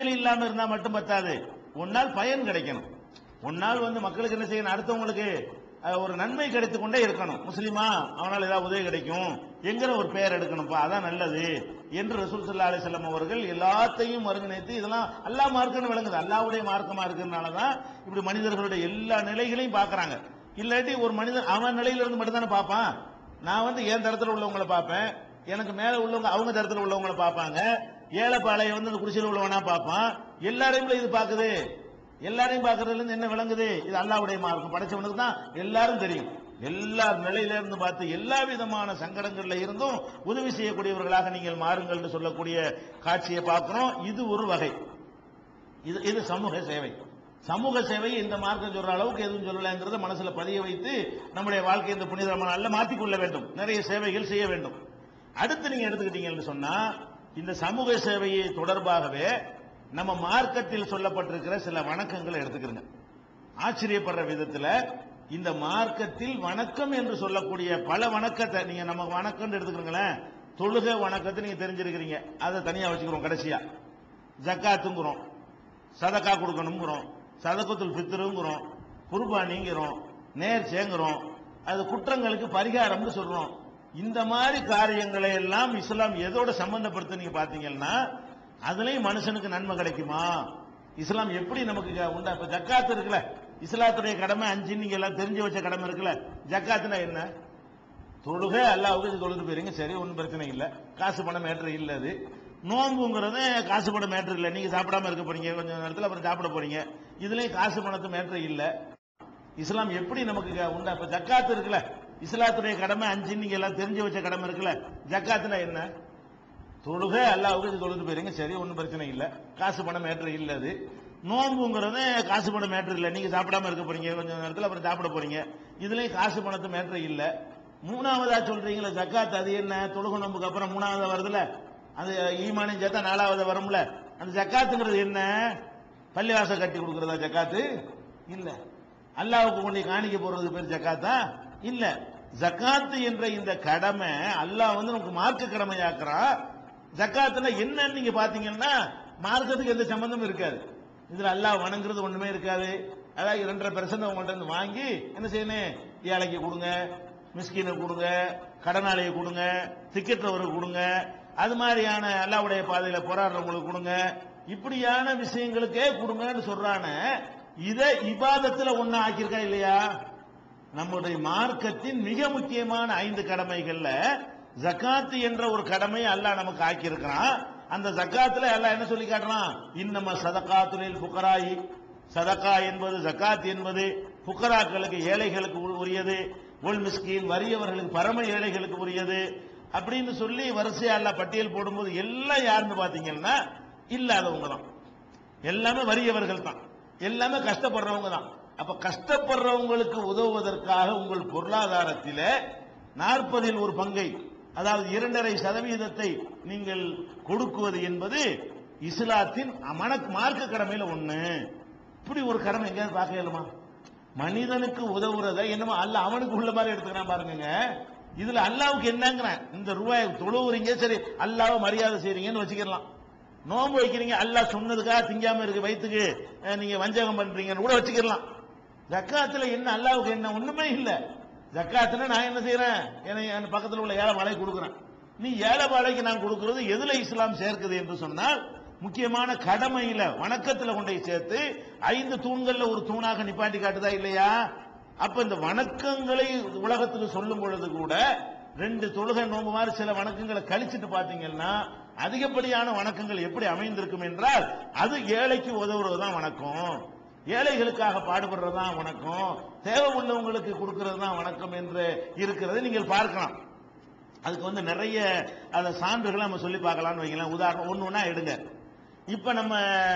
இல்லாம இருந்தா மட்டும் பத்தாது உன்னால் பயன் கிடைக்கணும் உன்னால் வந்து மக்களுக்கு என்ன செய்யணும் அடுத்தவங்களுக்கு அஹ், ஒரு நன்மை கிடைத்துக் கொண்டே இருக்கணும் முஸ்லிமா அவனால் ஏதாவது உதவி கிடைக்கும் என்கிற ஒரு பெயர் எடுக்கணும்ப்பா அதான் நல்லது என்று ரசூல் சல்லா அலிசல்லம் அவர்கள் எல்லாத்தையும் ஒருங்கிணைத்து இதெல்லாம் அல்லா மார்க்கம்னு விளங்குது அல்லாவுடைய மார்க்கமா இருக்கிறதுனால தான் இப்படி மனிதர்களுடைய எல்லா நிலைகளையும் பார்க்கறாங்க இல்லாட்டி ஒரு மனிதன் அவன் நிலையில இருந்து மட்டும் தானே பார்ப்பான் நான் வந்து என் தரத்துல உள்ளவங்களை பார்ப்பேன் எனக்கு மேல உள்ளவங்க அவங்க தரத்துல உள்ளவங்களை பார்ப்பாங்க ஏழைப்பாளைய வந்து அந்த குடிசையில் உள்ளவனா பார்ப்பான் எல்லாரையும் இது பார்க்குது எல்லாரையும் பார்க்கறதுல இருந்து என்ன விளங்குது இது அல்லாவுடைய மார்க்கம் படைச்சவனுக்கு தான் எல்லாரும் தெரியும் எல்லா நிலையில இருந்து பார்த்து எல்லா விதமான சங்கடங்கள்ல இருந்தும் உதவி செய்யக்கூடியவர்களாக நீங்கள் மாறுங்கள் என்று சொல்லக்கூடிய காட்சியை பார்க்கிறோம் இது ஒரு வகை இது இது சமூக சேவை சமூக சேவை இந்த மார்க்கம் சொல்ற அளவுக்கு எதுவும் சொல்லலைங்கிறத மனசுல பதிய வைத்து நம்முடைய வாழ்க்கை இந்த புனிதமான நாள்ல மாற்றிக்கொள்ள வேண்டும் நிறைய சேவைகள் செய்ய வேண்டும் அடுத்து நீங்க எடுத்துக்கிட்டீங்கன்னு சொன்னா இந்த சமூக சேவையை தொடர்பாகவே நம்ம மார்க்கத்தில் சொல்லப்பட்டிருக்கிற சில வணக்கங்களை எடுத்துக்கிறங்க ஆச்சரியப்படுற விதத்துல இந்த மார்க்கத்தில் வணக்கம் என்று சொல்லக்கூடிய பல வணக்கத்தை நீங்க நம்ம வணக்கம் எடுத்துக்கிறீங்களேன் தொழுகை வணக்கத்தை நீங்க தெரிஞ்சிருக்கிறீங்க அதை தனியா வச்சுக்கிறோம் கடைசியா ஜக்காத்துங்கிறோம் சதக்கா கொடுக்கணுங்கிறோம் சதக்கத்துல் ஃபித்ருங்கிறோம் குர்பானிங்கிறோம் நேர்ச்சேங்கிறோம் அது குற்றங்களுக்கு பரிகாரம்னு சொல்றோம் இந்த மாதிரி காரியங்களை எல்லாம் இஸ்லாம் எதோட சம்பந்தப்படுத்த நீங்க பாத்தீங்கன்னா அதுலயும் மனுஷனுக்கு நன்மை கிடைக்குமா இஸ்லாம் எப்படி நமக்கு க- உண்டா இப்ப ஜக்காத் இருக்குல்ல இஸ்லாத்துடைய கடமை அஞ்சு நீங்க எல்லாம் தெரிஞ்சு வச்ச கடமை இருக்குல்ல ஜக்காத்துனா என்ன தொழுகை அல்லாவுக்கு தொழுது போயிருங்க சரி ஒன்றும் பிரச்சனை இல்லை காசு பணம் மேட்ரு இல்லை அது நோம்புங்கிறது காசு பணம் மேட்ரு இல்லை நீங்க சாப்பிடாம இருக்க போறீங்க கொஞ்சம் நேரத்தில் அப்புறம் சாப்பிட போறீங்க இதுலயும் காசு பணத்து மேட்ரு இல்லை இஸ்லாம் எப்படி நமக்கு க- உண்டா இப்ப ஜக்காத் இருக்குல்ல இஸ்லாத்துடைய கடமை அஞ்சு நீங்க எல்லாம் தெரிஞ்சு வச்ச கடமை இருக்குல்ல ஜக்காத்துனா என்ன தொழுகை அல்லாவுக்கு தொழுது போயிருங்க சரி ஒன்றும் பிரச்சனை இல்லை காசு பணம் மேட்ரு இல்லை அது நோம்புங்கிறது காசு பணம் மேட்ரு இல்லை நீங்க சாப்பிடாம இருக்க போறீங்க கொஞ்சம் நேரத்தில் அப்புறம் சாப்பிட போறீங்க இதுலயும் காசு பணத்து மேட்ரு இல்லை மூணாவதா சொல்றீங்களா ஜக்காத் அது என்ன தொழுகை நோம்புக்கு அப்புறம் மூணாவதா வருதுல அது ஈமானியம் சேர்த்தா நாலாவது வரும்ல அந்த ஜக்காத்துங்கிறது என்ன பள்ளிவாசல் கட்டி கொடுக்கறதா ஜக்காத்து இல்ல அல்லாவுக்கு கொண்டு காணிக்க போறது பேர் ஜக்காத்தா இல்ல ஜக்காத்து என்ற இந்த கடமை அல்லாஹ் வந்து நமக்கு மார்க்க கடமையாக்குறான் ஜக்காத்துல என்னன்னு நீங்க பாத்தீங்கன்னா மார்க்கத்துக்கு எந்த சம்பந்தமும் இருக்காது இதுல அல்லாஹ் வணங்குறது ஒண்ணுமே இருக்காது அதாவது இரண்டரை பெர்சன்ட் உங்கள்ட்ட இருந்து வாங்கி என்ன செய்யணும் ஏழைக்கு கொடுங்க மிஸ்கினுக்கு கொடுங்க கடனாளியை கொடுங்க திக்கெட்றவருக்கு கொடுங்க அது மாதிரியான அல்லாவுடைய பாதையில போராடுறவங்களுக்கு கொடுங்க இப்படியான விஷயங்களுக்கே கொடுங்கன்னு சொல்றான இதை இபாதத்துல ஒண்ணு ஆக்கியிருக்கா இல்லையா நம்முடைய மார்க்கத்தின் மிக முக்கியமான ஐந்து கடமைகள்ல ஜக்காத்து என்ற ஒரு கடமையை அல்லாஹ் நமக்கு ஆக்கியிருக்கிறான் அந்த ஜக்காத்துல அல்லாஹ் என்ன சொல்லி காட்டுறான் இன்னம சதகாத்துலில் புகராயி சதகா என்பது ஜக்காத் என்பது புக்கராக்களுக்கு ஏழைகளுக்கு உ- உரியது ஒல் மிஸ்கின் வறியவர்களுக்கு பரம ஏழைகளுக்கு உரியது அப்படின்னு சொல்லி வரிசையா அல்லாஹ் பட்டியல் போடும்போது எல்லாம் யாருன்னு பாத்தீங்கன்னா இல்லாதவங்க தான் எல்லாமே வறியவர்கள் தான் எல்லாமே கஷ்டப்படுறவங்க தான் அப்ப கஷ்டப்படுறவங்களுக்கு உதவுவதற்காக உங்கள் பொருளாதாரத்திலே நாற்பதில் ஒரு பங்கை அதாவது இரண்டரை சதவீதத்தை நீங்கள் கொடுக்குவது என்பது இஸ்லாத்தின் மனக்கு மார்க்க கடமையில ஒண்ணு இப்படி ஒரு கடமை எங்கேயாவது பார்க்க இயலுமா மனிதனுக்கு உதவுறத என்னமோ அல்ல அவனுக்கு உள்ள மாதிரி எடுத்துக்கிறான் பாருங்க இதுல அல்லாவுக்கு என்னங்கிறேன் இந்த ரூபாய் தொழுவுறீங்க சரி அல்லாவை மரியாதை செய்றீங்கன்னு வச்சுக்கலாம் நோன்பு வைக்கிறீங்க அல்லாஹ் சொன்னதுக்காக திங்காம இருக்கு வயிற்றுக்கு அஹ், நீங்க வஞ்சகம் பண்றீங்கன்னு கூட வச்சுக்கலாம் ஜக்காத்துல என்ன அல்லாவுக்கு என்ன ஒண்ணுமே இல்ல ஜக்காத்துல நான் என்ன செய்யறேன் என்னை என் பக்கத்துல உள்ள ஏழை மலை கொடுக்குறேன் நீ ஏழை வாழைக்கு நான் கொடுக்கிறது எதுல இஸ்லாம் சேர்க்குது என்று சொன்னால் முக்கியமான கடமையில வணக்கத்துல கொண்டு போய் சேர்த்து ஐந்து தூண்கள்ல ஒரு தூணாக நிப்பாட்டி காட்டுதா இல்லையா அப்ப இந்த வணக்கங்களை உலகத்துக்கு சொல்லும் பொழுது கூட ரெண்டு தொழுகை நோம்பு மாதிரி சில வணக்கங்களை கழிச்சிட்டு பாத்தீங்கன்னா அதிகப்படியான வணக்கங்கள் எப்படி அமைந்திருக்கும் என்றால் அது ஏழைக்கு உதவுறது தான் வணக்கம் ஏழைகளுக்காக பாடுபடுறது தான் வணக்கம் தேவை உள்ளவங்களுக்கு கொடுக்கிறது தான் வணக்கம் என்று இருக்கிறதை நீங்கள் பார்க்கலாம் அதுக்கு வந்து நிறைய அந்த சான்றுகளை நம்ம சொல்லி பார்க்கலாம்னு வைக்கலாம் உதாரணம் ஒன்று ஒன்றா எடுங்க இப்ப நம்ம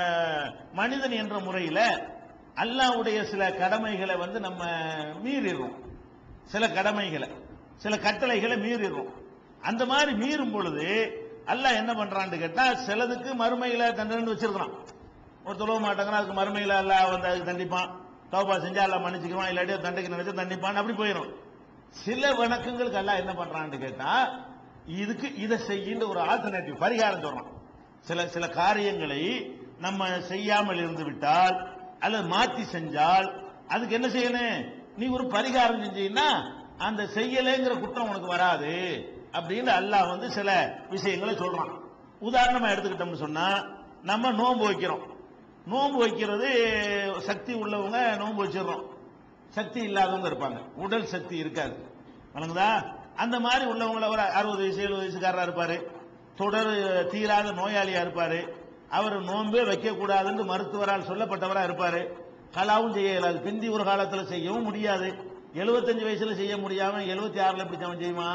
மனிதன் என்ற முறையில அல்லாஹ்வுடைய சில கடமைகளை வந்து நம்ம மீறிடுறோம் சில கடமைகளை சில கட்டளைகளை மீறிடுறோம் அந்த மாதிரி மீறும் பொழுது அல்லாஹ் என்ன பண்றான்னு கேட்டா சிலதுக்கு மறுமையில தண்டனை வச்சிருக்கிறான் ஒரு தொழுவ மாட்டாங்கன்னா அதுக்கு மறுமையில அல்லாஹ் வந்து அதுக்கு தண்டிப்பான் தௌபா செஞ்சா அல்லாஹ் மன்னிச்சுக்குவான் இல்லாட்டி தண்டைக்கு நினைச்சு தண்டிப்பான் அப்படி போயிடும் சில வணக்கங்களுக்கு அல்லாஹ் என்ன பண்றான்னு கேட்டா இதுக்கு இதை செய்யின்ற ஒரு ஆல்டர்னேட்டிவ் பரிகாரம் சொல்றான் சில சில காரியங்களை நம்ம செய்யாமல் இருந்து விட்டால் அல்லது மாத்தி செஞ்சால் அதுக்கு என்ன செய்யணும் நீ ஒரு பரிகாரம் செஞ்சீங்கன்னா அந்த செய்யலைங்கிற குற்றம் உனக்கு வராது அப்படின்னு அல்லாஹ் வந்து சில விஷயங்களை சொல்றான் உதாரணமா எடுத்துக்கிட்டோம்னு சொன்னா நம்ம நோன்பு வைக்கிறோம் நோன்பு வைக்கிறது சக்தி உள்ளவங்க நோன்பு வச்சிடறோம் சக்தி இல்லாதவங்க இருப்பாங்க உடல் சக்தி இருக்காது வணங்குதா அந்த மாதிரி உள்ளவங்கள ஒரு அறுபது வயசு எழுபது வயசுக்காரரா இருப்பாரு தொடர் தீராத நோயாளியா இருப்பாரு அவர் நோன்பே வைக்க கூடாதுன்னு மருத்துவரால் சொல்லப்பட்டவரா இருப்பாரு கலாவும் செய்ய இயலாது பிந்தி ஒரு காலத்துல செய்யவும் முடியாது 75 வயசுல செய்ய முடியாம 76 ஆறுல எப்படி அவன் செய்யுமா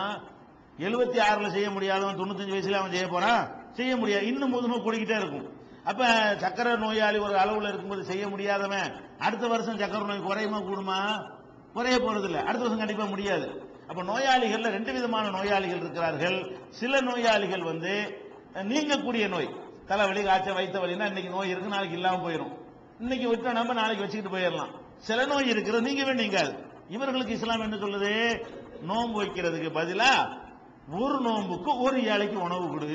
76 ஆறுல செய்ய முடியாதவன் தொண்ணூத்தஞ்சு வயசுல அவன் செய்ய போறான் செய்ய முடியாது இன்னும் முதுமை கூடிக்கிட்டே இருக்கும் அப்ப சக்கரை நோயாளி ஒரு அளவுல இருக்கும்போது செய்ய முடியாதவன் அடுத்த வருஷம் சக்கரை நோய் குறையுமா கூடுமா குறைய போறது இல்ல அடுத்த வருஷம் கண்டிப்பா முடியாது அப்ப நோயாளிகள்ல ரெண்டு விதமான நோயாளிகள் இருக்கிறார்கள் சில நோயாளிகள் வந்து அஹ், நீங்கக்கூடிய நோய் தலைவலி காய்ச்சல் வைத்த வலின்னா இன்னைக்கு நோய் இருக்கு நாளைக்கு இல்லாம போயிடும் இன்னைக்கு விட்டா நம்ம நாளைக்கு வச்சுக்கிட்டு போயிடலாம் சில நோய் இருக்கிறது நீங்கவே நீங்காது இவர்களுக்கு இஸ்லாம் என்ன சொல்லுது நோன்பு வைக்கிறதுக்கு பதிலா ஒரு நோன்புக்கு ஒரு ஏழைக்கு உணவு கொடு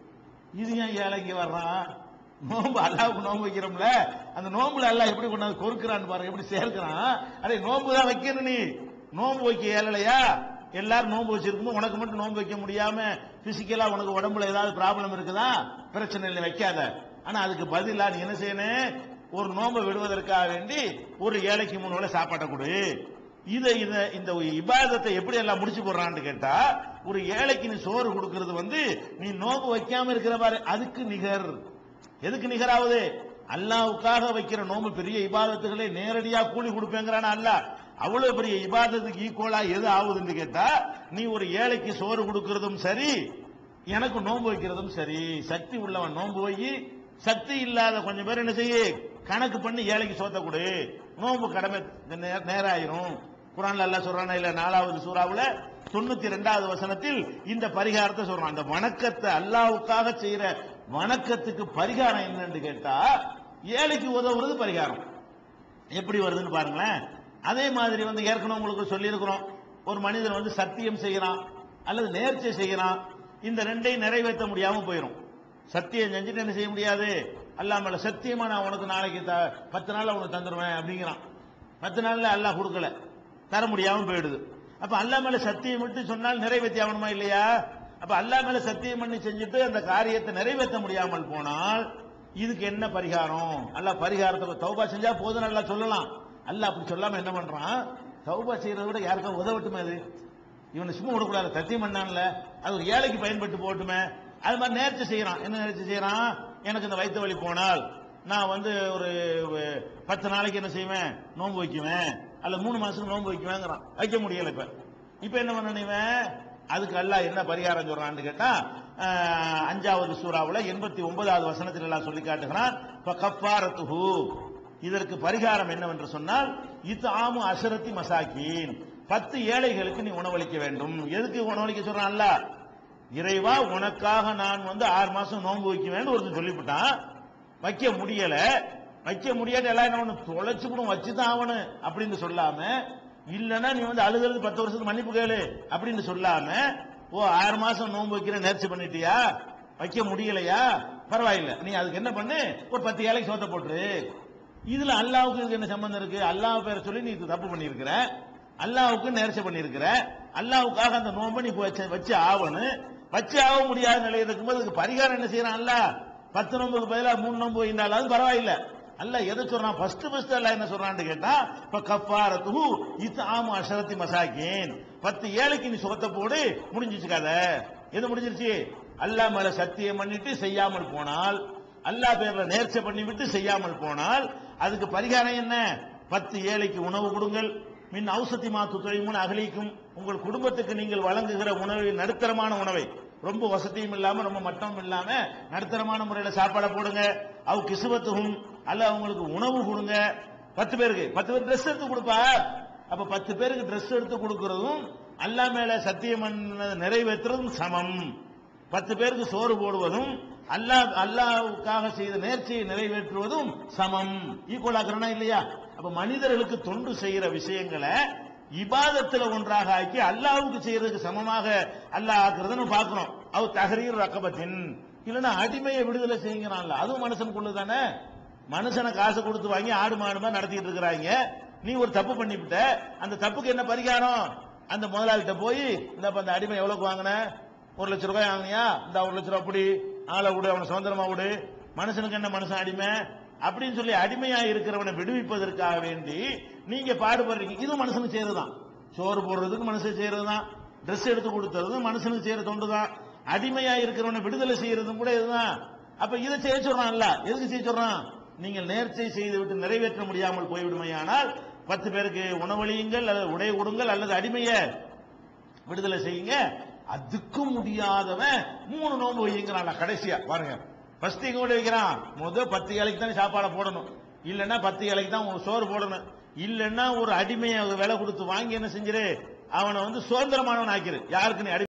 இது ஏன் ஏழைக்கு வர்றான் நோன்பு அல்லாவுக்கு நோன்பு வைக்கிறோம்ல அந்த நோன்புல அல்லாஹ் எப்படி கொண்டாந்து கொறுக்கிறான்னு பாருங்க எப்படி சேர்க்கிறான் அடே நோன்பு தான் வைக்கணும் நீ நோன்பு வைக்க ஏழலையா எல்லாரும் நோன்பு வச்சிருக்கும் உனக்கு மட்டும் நோன்பு வைக்க முடியாம பிசிக்கலா உனக்கு உடம்புல ஏதாவது ப்ராப்ளம் இருக்குதா பிரச்சனை இல்லை வைக்காத ஆனா அதுக்கு பதிலா நீ என்ன செய்யணும் ஒரு நோன்பை விடுவதற்காக வேண்டி ஒரு ஏழைக்கு மூணு வேளை சாப்பாட்டை கொடு இதை இத இந்த இபாதத்தை எப்படி எல்லாம் முடிச்சு போடுறான்னு கேட்டா ஒரு ஏழைக்கு நீ சோறு கொடுக்கிறது வந்து நீ நோம்பு வைக்காம இருக்கிற பாரு அதுக்கு நிகர் எதுக்கு நிகராவது அல்லாவுக்காக வைக்கிற நோம்பு பெரிய இபாதத்துகளை நேரடியா கூலி கொடுப்பேங்கிறான அல்லாஹ் அவ்வளவு பெரிய இபாதத்துக்கு ஈக்குவலா எது ஆகுதுன்னு கேட்டா நீ ஒரு ஏழைக்கு சோறு கொடுக்கறதும் சரி எனக்கு நோன்பு வைக்கிறதும் சரி சக்தி உள்ளவன் நோன்பு வை சக்தி இல்லாத கொஞ்சம் பேர் என்ன செய்ய கணக்கு பண்ணி ஏழைக்கு சோத்த கொடு நோன்பு கடமை நே- நேரம் ஆயிரும் குரான்ல எல்லாம் சொல்றானா இல்ல நாலாவது சூறாவுல தொண்ணூத்தி ரெண்டாவது வசனத்தில் இந்த பரிகாரத்தை சொல்றான் அந்த வணக்கத்தை அல்லாவுக்காக செய்யற வணக்கத்துக்கு பரிகாரம் என்னன்னு கேட்டா ஏழைக்கு உதவுறது பரிகாரம் எப்படி வருதுன்னு பாருங்களேன் அதே மாதிரி வந்து ஏற்கனவே உங்களுக்கு சொல்லியிருக்கிறோம் ஒரு மனிதன் வந்து சத்தியம் செய்யறான் அல்லது நேர்ச்சை செய்யறான் இந்த ரெண்டையும் நிறைவேற்ற முடியாம போயிடும் சத்தியம் செஞ்சுட்டு என்ன செய்ய முடியாது அல்லாஹ் மேல சத்தியமா நான் உனக்கு நாளைக்கு த- பத்து நாள்ல உனக்கு தந்துடுவேன் அப்படிங்கிறான் பத்து நாள்ல அல்லாஹ் கொடுக்கல தர முடியாம போயிடுது அப்ப அல்லாஹ் மேல சத்தியம் விட்டு சொன்னால் நிறைவேற்றி ஆகணுமா இல்லையா அப்ப அல்லாஹ் மேல சத்தியம் பண்ணி செஞ்சுட்டு அந்த காரியத்தை நிறைவேற்ற முடியாமல் போனால் இதுக்கு என்ன பரிகாரம் அல்லாஹ் பரிகாரத்தை தௌபா செஞ்சா போதும் நல்லா சொல்லலாம் அல்லாஹ் அப்படி சொல்லாம என்ன பண்றான் தௌபா செய்யறதை விட யாருக்கும் உதவட்டுமே அது இவனை சும்மா விடக்கூடாது சத்தியம் பண்ணான்ல அது ஒரு ஏழைக்கு பயன்பட்டு போட்டுமே அது மாதிரி நேர்ச்சி செய்யறான் என்ன நேர்ச்சி செய்யறான் எனக்கு இந்த வயிற்று வலி போனால் நான் வந்து ஒரு அஹ், பத்து நாளைக்கு என்ன செய்வேன் நோன்பு வைக்குவேன் அல்ல மூணு மாசத்துக்கு நோன்பு வைக்குவேங்கிறான் வைக்க முடியல இப்ப இப்ப என்ன பண்ணணும் இவன் அதுக்கு அல்லாஹ் என்ன பரிகாரம் சொல்றான்னு கேட்டா அஹ், அஞ்சாவது சூறாவுல எண்பத்தி ஒன்பதாவது வசனத்தில் எல்லாம் சொல்லி காட்டுகிறான் இப்ப கஃபாரத்துஹு இதற்கு பரிகாரம் என்னவென்று சொன்னால் இது ஆமு அசரத்தி மசாக்கீன் பத்து ஏழைகளுக்கு நீ உணவளிக்க வேண்டும் எதுக்கு உணவளிக்க சொல்றான் அல்லாஹ் இறைவா உனக்காக நான் வந்து ஆறு மாசம் நோன்பு வைக்குவேன்னு ஒருத்தன் சொல்லிவிட்டான் வைக்க முடியல வைக்க முடியாத எல்லாம் என்ன பண்ணணும்? தொலைச்சு கூட வச்சுதான் ஆகணும் அப்படின்னு சொல்லாம இல்லைன்னா நீ வந்து அழுகிறது பத்து வருஷத்துக்கு மன்னிப்பு கேளு அப்படின்னு சொல்லாம ஓ ஆறு மாசம் நோன்பு வைக்கிற நேர்ச்சி பண்ணிட்டியா வைக்க முடியலையா பரவாயில்ல நீ அதுக்கு என்ன பண்ணு ஒரு பத்து ஏழைக்கு சோத்த போட்டுரு இதுல அல்லாவுக்கு இதுக்கு என்ன சம்பந்தம் இருக்கு அல்லாஹ் பேரை சொல்லி நீ இது தப்பு பண்ணியிருக்கிற அல்லாவுக்கு நேர்ச்சி பண்ணியிருக்கிற அல்லாவுக்காக அந்த நோன்பை நீ வச்சு வச்சு ஆகணும் வச்சு ஆக முடியாத நிலையில் இருக்கும்போது அதுக்கு பரிகாரம் என்ன செய்யறான் அல்ல பத்து நோம்புக்கு பதிலாக மூணு நோம்பு வைந்தாலும் பரவாயில்ல அல்ல எதை சொல்றான் ஃபர்ஸ்ட் ஃபர்ஸ்ட் அல்ல என்ன சொல்றான்னு கேட்டா இப்ப கஃபாரத்து இது ஆமா அஷரத்தி மசாக்கின் பத்து ஏழைக்கு நீ சுகத்தை போடு முடிஞ்சிச்சு கதை எது முடிஞ்சிருச்சு அல்லாஹ் மேல சத்தியம் பண்ணிட்டு செய்யாமல் போனால் அல்லாஹ் பேர்ல நேர்ச்சை பண்ணிவிட்டு செய்யாமல் போனால் அதுக்கு பரிகாரம் என்ன பத்து ஏழைக்கு உணவு கொடுங்கள் மின் ஔசத்தி மாத்து தொழில்முன் அகலிக்கும் உங்கள் குடும்பத்துக்கு நீங்கள் வழங்குகிற உணவை நடுத்தரமான உணவை ரொம்ப வசதியும் இல்லாம ரொம்ப மட்டமும் இல்லாம நடுத்தரமான முறையில சாப்பாடை போடுங்க அவ கிசுவத்துகும் அல்ல அவங்களுக்கு உணவு கொடுங்க பத்து பேருக்கு பத்து பேர் ட்ரெஸ் எடுத்து கொடுப்பா அப்ப பத்து பேருக்கு ட்ரெஸ் எடுத்து கொடுக்கறதும் அல்லாஹ் மேல சத்தியம் பண்ணதை நிறைவேற்றுறதும் சமம் பத்து பேருக்கு சோறு போடுவதும் அல்லாஹ் அல்லாஹ்வுக்காக செய்த நேர்ச்சியை நிறைவேற்றுவதும் சமம் ஈக்குவல் ஆக்குறனா இல்லையா அப்ப மனிதர்களுக்கு தொண்டு செய்யற விஷயங்களை இபாதத்துல ஒன்றாக ஆக்கி அல்லாஹ்வுக்கு செய்யறதுக்கு சமமாக அல்லாஹ் ஆக்குறத நம்ம பார்க்கிறோம் அவ தகரீர் ரக்கபத்தின் இல்லைன்னா அடிமையை விடுதலை செய்யுங்கிறான்ல அதுவும் மனுஷனுக்குள்ள தானே மனுஷனை காசு கொடுத்து வாங்கி ஆடு மாடு மாதிரி நடத்திட்டு இருக்கிறாங்க நீ ஒரு தப்பு பண்ணிவிட்ட அந்த தப்புக்கு என்ன பரிகாரம் அந்த முதலாளிகிட்ட போய் இந்த அந்த அடிமை எவ்வளவுக்கு வாங்கின ஒரு லட்ச ரூபாய் வாங்கினியா இந்த ஒரு லட்ச ரூபாய் அப்படி ஆளை விடு அவனை சுதந்திரமா விடு மனுஷனுக்கு என்ன மனுஷன் அடிமை அப்படின்னு சொல்லி அடிமையா இருக்கிறவனை விடுவிப்பதற்காக வேண்டி நீங்க பாடுபடுறீங்க இது மனுஷனுக்கு செய்யறதுதான் சோறு போடுறதுக்கு மனுஷன் செய்யறதுதான் ட்ரெஸ் எடுத்து கொடுத்துறது மனுஷனுக்கு செய்யற தொண்டு தான் அடிமையா இருக்கிறவனை விடுதலை செய்யறதும் கூட இதுதான் அப்ப இதை செய்ய சொல்றான்ல எதுக்கு செய்ய சொல்றான் நீங்கள் நேர்ச்சை செய்து விட்டு நிறைவேற்ற முடியாமல் போய்விடுமையானால் பத்து பேருக்கு உணவளியுங்கள் அல்லது உடை கொடுங்கள் அல்லது அடிமைய விடுதலை செய்யுங்க அதுக்கும் முடியாதவன் மூணு நோன்பு வைங்கிறான் கடைசியா பாருங்க ஃபர்ஸ்ட் எங்க கூட வைக்கிறான் முத பத்து ஏழைக்கு தான் சாப்பாடை போடணும் இல்லைன்னா பத்து ஏழைக்கு தான் உனக்கு சோறு போடணும் இல்லைன்னா ஒரு அடிமையை விலை கொடுத்து வாங்கி என்ன செஞ்சிரு அவனை வந்து சுதந்திரமானவன் ஆக்கிரு யாருக்கு நீ அடி